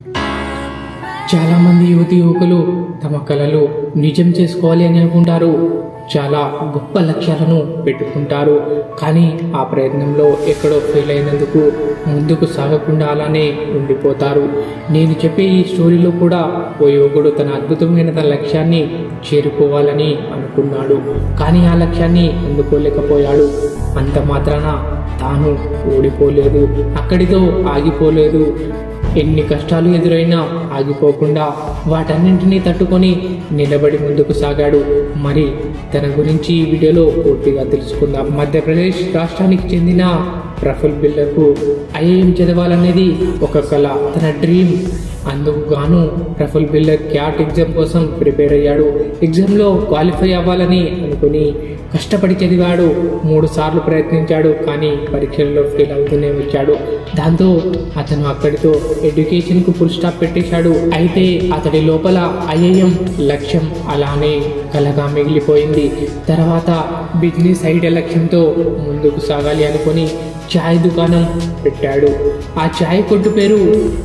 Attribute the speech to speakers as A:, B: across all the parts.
A: చాలా మంది యువతి యువకులు తమ కలలు నిజం చేసుకోవాలి అని అనుకుంటారు చాలా గొప్ప లక్ష్యాలను పెట్టుకుంటారు కానీ ఆ ప్రయత్నంలో ఎక్కడో ఫెయిల్ అయినందుకు ముందుకు సాగకుండా అలానే ఉండిపోతారు నేను చెప్పే ఈ స్టోరీలో కూడా ఓ యువకుడు తన అద్భుతమైన తన లక్ష్యాన్ని చేరుకోవాలని అనుకున్నాడు కానీ ఆ లక్ష్యాన్ని అందుకోలేకపోయాడు అంత మాత్రాన తాను ఓడిపోలేదు అక్కడితో ఆగిపోలేదు ఎన్ని కష్టాలు ఎదురైనా ఆగిపోకుండా వాటన్నింటినీ తట్టుకొని నిలబడి ముందుకు సాగాడు మరి తన గురించి ఈ వీడియోలో పూర్తిగా తెలుసుకుందాం మధ్యప్రదేశ్ రాష్ట్రానికి చెందిన ప్రఫుల్ బిల్లర్కు ఐఏఎం చదవాలనేది ఒక కళ తన డ్రీమ్ అందుకు గాను ప్రఫుల్ బిల్లర్ క్యాట్ ఎగ్జామ్ కోసం ప్రిపేర్ అయ్యాడు ఎగ్జామ్లో క్వాలిఫై అవ్వాలని అనుకుని కష్టపడి చదివాడు మూడు సార్లు ప్రయత్నించాడు కానీ పరీక్షల్లో ఫెయిల్ అవుతూనే వచ్చాడు దాంతో అతను అక్కడితో ఎడ్యుకేషన్కు ఫుల్ స్టాప్ పెట్టేశాడు అయితే అతడి లోపల ఐఐఎం లక్ష్యం అలానే కలగా మిగిలిపోయింది తర్వాత బిజినెస్ ఐడియా లక్ష్యంతో ముందుకు సాగాలి అనుకుని చాయ్ దుకాణం పెట్టాడు ఆ చాయ్ కొట్టు పేరు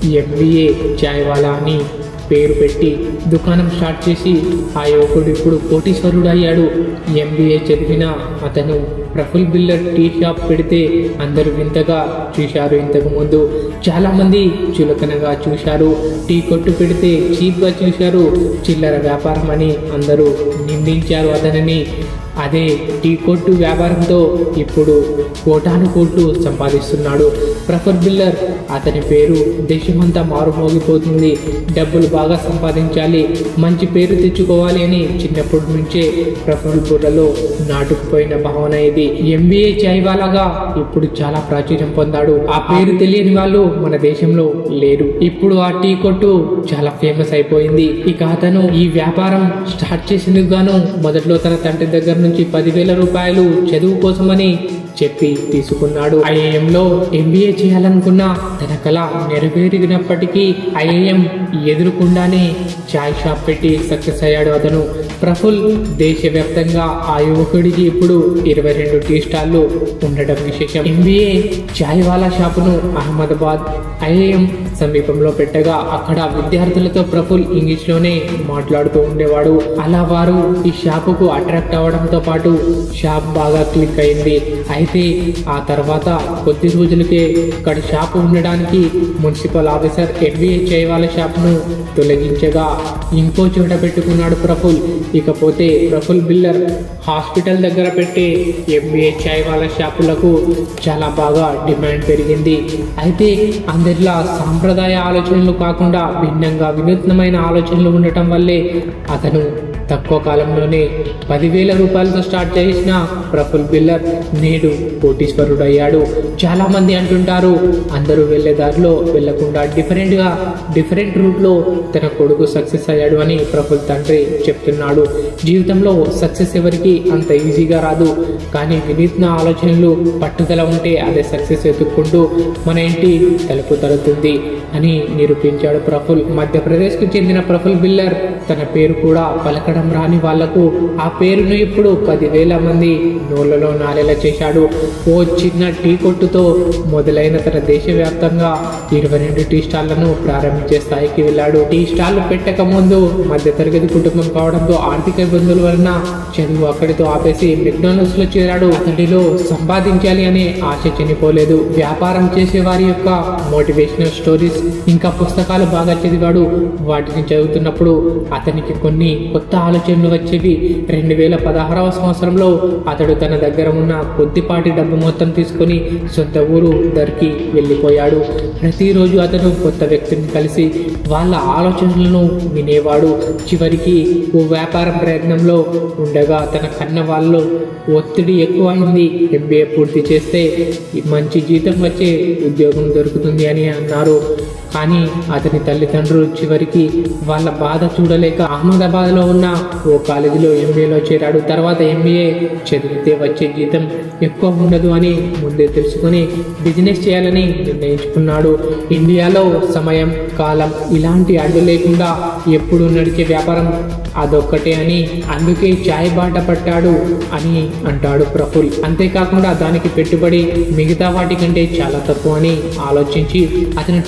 A: ఎంబీఏ చాయ్ వాలా అని పేరు పెట్టి దుకాణం స్టార్ట్ చేసి ఆ యువకుడు ఇప్పుడు కోటీశ్వరుడు అయ్యాడు ఎంబీఏ చదివిన అతను ప్రఫుల్ బిల్లర్ టీ షాప్ పెడితే అందరూ వింతగా చూశారు ఇంతకు ముందు చాలా మంది చులకనగా చూశారు టీ కొట్టు పెడితే చీప్గా చూశారు చిల్లర వ్యాపారం అని అందరూ నిందించారు అతనిని అదే టీ కొట్టు వ్యాపారంతో ఇప్పుడు కోటాను కోట్లు సంపాదిస్తున్నాడు ప్రఫర్ బిల్లర్ అతని పేరు దేశమంతా మారుమోగిపోతుంది డబ్బులు బాగా సంపాదించాలి మంచి పేరు తెచ్చుకోవాలి అని చిన్నప్పటి నుంచే ప్రఫర్ బుర్రలో నాటుకుపోయిన భావన ఇది ఎంబీఏ చాయ్వాలాగా ఇప్పుడు చాలా ప్రాచుర్యం పొందాడు ఆ పేరు తెలియని వాళ్ళు మన దేశంలో లేరు ఇప్పుడు ఆ టీ కొట్టు చాలా ఫేమస్ అయిపోయింది ఇక అతను ఈ వ్యాపారం స్టార్ట్ చేసేందుకు గాను మొదట్లో తన తండ్రి దగ్గర నుంచి పదివేల రూపాయలు చదువు కోసమని చెప్పి తీసుకున్నాడు ఐఐఎంలో ఎంబీఏ చేయాలనుకున్న తన కళ నెరవేరినప్పటికీ ఐఐఎం ఎదురుకుండానే చాయ్ షాప్ పెట్టి సక్సెస్ అయ్యాడు అతను ప్రఫుల్ దేశవ్యాప్తంగా ఆ యువకుడికి ఇప్పుడు ఇరవై రెండు టీ స్టాల్లు ఉండడం విశేషం ఎంబీఏ చాయ్ వాలా షాపును అహ్మదాబాద్ ఐఐఎం సమీపంలో పెట్టగా అక్కడ విద్యార్థులతో ప్రఫుల్ ఇంగ్లీష్లోనే మాట్లాడుతూ ఉండేవాడు అలా వారు ఈ షాపుకు అట్రాక్ట్ అవ్వడంతో పాటు షాప్ బాగా క్లిక్ అయింది అయితే ఆ తర్వాత కొద్ది రోజులకే అక్కడ షాపు ఉండడానికి మున్సిపల్ ఆఫీసర్ ఎన్బిఏ చేయవాల షాప్ను తొలగించగా ఇంకో చోట పెట్టుకున్నాడు ప్రఫుల్ ఇకపోతే ప్రఫుల్ బిల్లర్ హాస్పిటల్ దగ్గర పెట్టే ఎంబీఏ చాయ్ వాళ్ళ షాపులకు చాలా బాగా డిమాండ్ పెరిగింది అయితే అందరిలా సాంప్రదాయ ఆలోచనలు కాకుండా భిన్నంగా వినూత్నమైన ఆలోచనలు ఉండటం వల్లే అతను తక్కువ కాలంలోనే పదివేల రూపాయలతో స్టార్ట్ చేసిన ప్రఫుల్ బిల్లర్ నేడు కోటీశ్వరుడు అయ్యాడు చాలా మంది అంటుంటారు అందరూ వెళ్ళే దారిలో వెళ్లకుండా డిఫరెంట్ గా డిఫరెంట్ రూట్ లో తన కొడుకు సక్సెస్ అయ్యాడు అని ప్రఫుల్ తండ్రి చెప్తున్నాడు జీవితంలో సక్సెస్ ఎవరికి అంత ఈజీగా రాదు కానీ వినూత్న ఆలోచనలు పట్టుదల ఉంటే అదే సక్సెస్ ఎత్తుక్కుంటూ మన ఇంటి తలుపు తలుతుంది అని నిరూపించాడు ప్రఫుల్ మధ్యప్రదేశ్కు చెందిన ప్రఫుల్ బిల్లర్ తన పేరు కూడా పలకడం రాని వాళ్లకు ఆ పేరును ఇప్పుడు పదివేల మంది నోళ్లలో నాలేలా చేశాడు ఓ చిన్న టీ కొట్టుతో మొదలైన తన దేశవ్యాప్తంగా ఇరవై రెండు టీ స్టాళ్లను ప్రారంభించే స్థాయికి వెళ్ళాడు టీ స్టాల్ పెట్టక ముందు మధ్యతరగతి కుటుంబం కావడంతో ఆర్థిక ఇబ్బందుల వలన చదువు అక్కడితో ఆపేసి మెక్డానల్డ్స్ లో చేరాడు అతడిలో సంపాదించాలి అనే ఆశ చనిపోలేదు వ్యాపారం చేసే వారి యొక్క మోటివేషనల్ స్టోరీస్ ఇంకా పుస్తకాలు బాగా చదివాడు వాటిని చదువుతున్నప్పుడు అతనికి కొన్ని కొత్త ఆలోచనలు వచ్చేవి రెండు వేల పదహారవ సంవత్సరంలో అతడు తన దగ్గర ఉన్న కొద్దిపాటి డబ్బు మొత్తం తీసుకొని సొంత ఊరు దరికి వెళ్ళిపోయాడు ప్రతిరోజు అతను కొత్త వ్యక్తిని కలిసి వాళ్ళ ఆలోచనలను వినేవాడు చివరికి ఓ వ్యాపారం ప్రయత్నంలో ఉండగా తన కన్న వాళ్ళు ఒత్తిడి ఎక్కువైంది ఎంబీఏ పూర్తి చేస్తే మంచి జీతం వచ్చే ఉద్యోగం దొరుకుతుంది అని అన్నారు కానీ అతని తల్లిదండ్రులు చివరికి వాళ్ళ బాధ చూడలేక అహ్మదాబాద్లో ఉన్న ఓ కాలేజీలో ఎంబీఏలో చేరాడు తర్వాత ఎంబీఏ చదివితే వచ్చే జీతం ఎక్కువ ఉండదు అని ముందే తెలుసుకొని బిజినెస్ చేయాలని నిర్ణయించుకున్నాడు ఇండియాలో సమయం కాలం ఇలాంటి అడ్డు లేకుండా ఎప్పుడు నడిచే వ్యాపారం అదొక్కటే అని అందుకే చాయ్ బాట పట్టాడు అని అంటాడు ప్రఫుల్ అంతేకాకుండా దానికి పెట్టుబడి మిగతా వాటి కంటే చాలా తక్కువ అని ఆలోచించి అతను టీ కొట్టు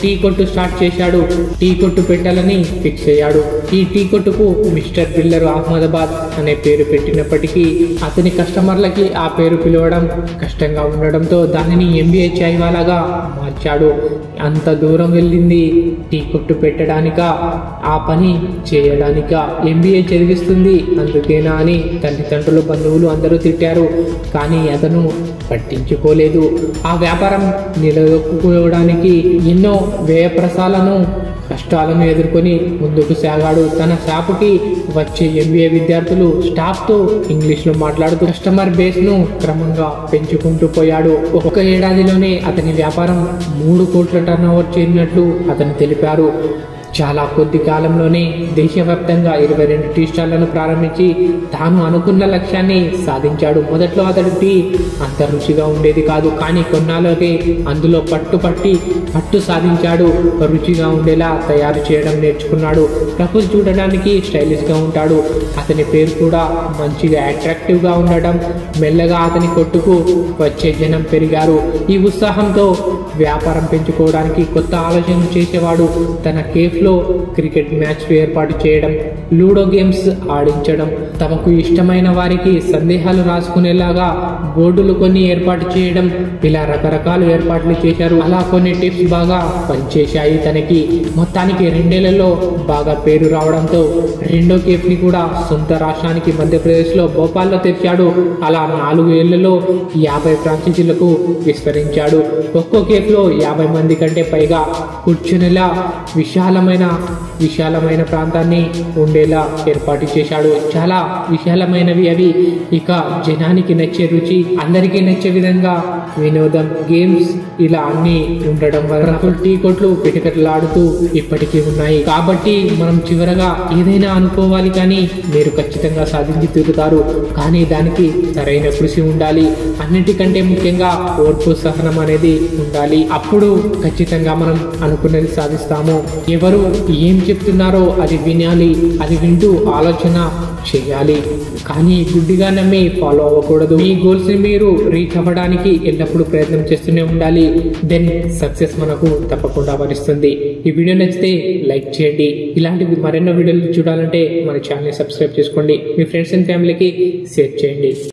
A: స్టార్ట్ చేశాడు టీ కొట్టు పెట్టాలని ఫిక్స్ అయ్యాడు ఈ టీ కొట్టుకు మిస్టర్ బిల్లర్ అహ్మదాబాద్ అనే పేరు పెట్టినప్పటికీ అతని కస్టమర్లకి ఆ పేరు పిలవడం కష్టంగా ఉండడంతో దానిని ఎంబీఏ చాయ్వాలాగా మార్చాడు అంత దూరం వెళ్ళింది టీ కొట్టు పెట్టడానిక ఆ పని చేయడానిక ఎంబీఏ చదివిస్తుంది అందుకేనా అని తల్లిదండ్రులు బంధువులు అందరూ తిట్టారు కానీ అతను పట్టించుకోలేదు ఆ వ్యాపారం నిలదొక్కుకోవడానికి ఎన్నో వ్యయప్రసాలను కష్టాలను ఎదుర్కొని ముందుకు సాగాడు తన షాపుకి వచ్చే ఎంబీఏ విద్యార్థులు స్టాఫ్తో ఇంగ్లీష్లో మాట్లాడుతూ కస్టమర్ బేస్ను క్రమంగా పెంచుకుంటూ పోయాడు ఒక ఏడాదిలోనే అతని వ్యాపారం మూడు కోట్ల టర్న్ ఓవర్ చేరినట్లు అతను తెలిపారు చాలా కొద్ది కాలంలోనే దేశవ్యాప్తంగా ఇరవై రెండు టీ స్టాళ్లను ప్రారంభించి తాను అనుకున్న లక్ష్యాన్ని సాధించాడు మొదట్లో అతడి టీ అంత రుచిగా ఉండేది కాదు కానీ కొన్నాళ్ళకే అందులో పట్టుపట్టి పట్టు సాధించాడు రుచిగా ఉండేలా తయారు చేయడం నేర్చుకున్నాడు ప్రపోజ్ చూడడానికి స్టైలిష్గా ఉంటాడు అతని పేరు కూడా మంచిగా అట్రాక్టివ్గా ఉండడం మెల్లగా అతని కొట్టుకు వచ్చే జనం పెరిగారు ఈ ఉత్సాహంతో వ్యాపారం పెంచుకోవడానికి కొత్త ఆలోచన చేసేవాడు తన కేఫ్లో క్రికెట్ మ్యాచ్ ఏర్పాటు చేయడం లూడో గేమ్స్ ఆడించడం తమకు ఇష్టమైన వారికి సందేహాలు రాసుకునేలాగా బోర్డులు కొన్ని ఏర్పాటు చేయడం ఇలా రకరకాల ఏర్పాట్లు చేశారు అలా కొన్ని టిప్స్ బాగా పనిచేశాయి తనకి మొత్తానికి రెండేళ్లలో బాగా పేరు రావడంతో రెండో కేఫ్ని కూడా సొంత రాష్ట్రానికి మధ్యప్రదేశ్లో భోపాల్లో తెరిచాడు అలా నాలుగు ఏళ్లలో యాభై ఫ్రాంచైజీలకు విస్తరించాడు ఒక్కో కేఫ్లో యాభై మంది కంటే పైగా కూర్చునేలా విశాలమైన విశాలమైన ప్రాంతాన్ని ఉండేలా ఏర్పాటు చేశాడు చాలా విశాలమైనవి అవి ఇక జనానికి నచ్చే రుచి అందరికీ నచ్చే విధంగా వినోదం గేమ్స్ ఇలా అన్ని ఉండడం వల్ల రాహుల్ టీ కొట్లు పిటకట్లాడుతూ ఇప్పటికీ ఉన్నాయి కాబట్టి మనం చివరగా ఏదైనా అనుకోవాలి కానీ మీరు ఖచ్చితంగా సాధించి తీరుతారు కానీ దానికి సరైన కృషి ఉండాలి అన్నిటికంటే ముఖ్యంగా ఓర్పు సహనం అనేది ఉండాలి అప్పుడు ఖచ్చితంగా మనం అనుకున్నది సాధిస్తాము ఎవరు ఏం చెప్తున్నారో అది వినాలి అది వింటూ ఆలోచన చేయాలి కానీ గుడ్డిగా నమ్మి ఫాలో అవ్వకూడదు మీ గోల్స్ ని మీరు రీచ్ అవ్వడానికి ఎల్లప్పుడూ ప్రయత్నం చేస్తూనే ఉండాలి దెన్ సక్సెస్ మనకు తప్పకుండా వరిస్తుంది ఈ వీడియో నచ్చితే లైక్ చేయండి ఇలాంటివి మరెన్నో వీడియోలు చూడాలంటే మన ఛానల్ సబ్స్క్రైబ్ చేసుకోండి మీ ఫ్రెండ్స్ అండ్ ఫ్యామిలీకి షేర్ చేయండి